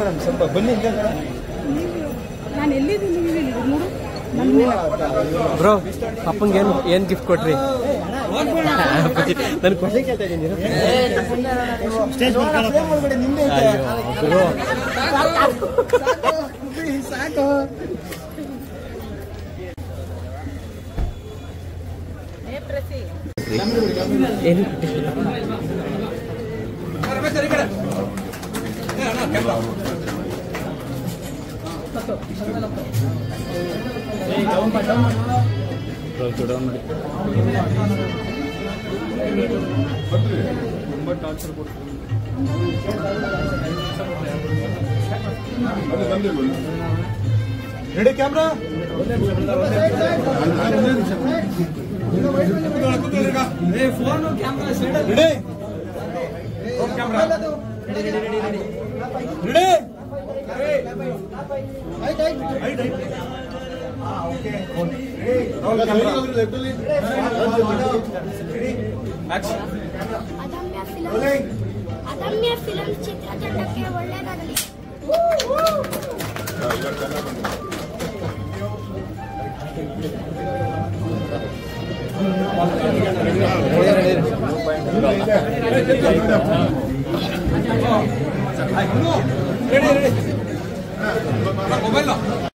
Madam ಸ್ವಲ್ಪ ಬನ್ನಿ ಹಿಂಗೆ ನಾನು ಎಲ್ಲಿದ್ದೀನಿ ನೀವು ಹೇಳಿ ನೋಡು ನನ್ನ ಮೇಲೆ ಬ್ರೋ ಅಪ್ಪಂಗೆ ಏನು ಏನು ಗಿಫ್ಟ್ ಕೊಟ್ರಿ ನಾನು ಕ್ವಶನ್ ಕೇಳ್ತಾ ಇದ್ದೀನಿ ಫ್ರೇಮ್ ಒಳಗಡೆ ನಿಂದೆ ಐತೆ. ಅಯ್ಯೋ ಬ್ರೋ ಸಾಕು ಏ ಪ್ರತಿ ಏನು ready camera ready ready Adamya film Adamya film ಚಿತ್ರತಂಡಕ್ಕೆ ಒಳ್ಳೆಯದಾಗಲಿ ಮೊಬೈಲ್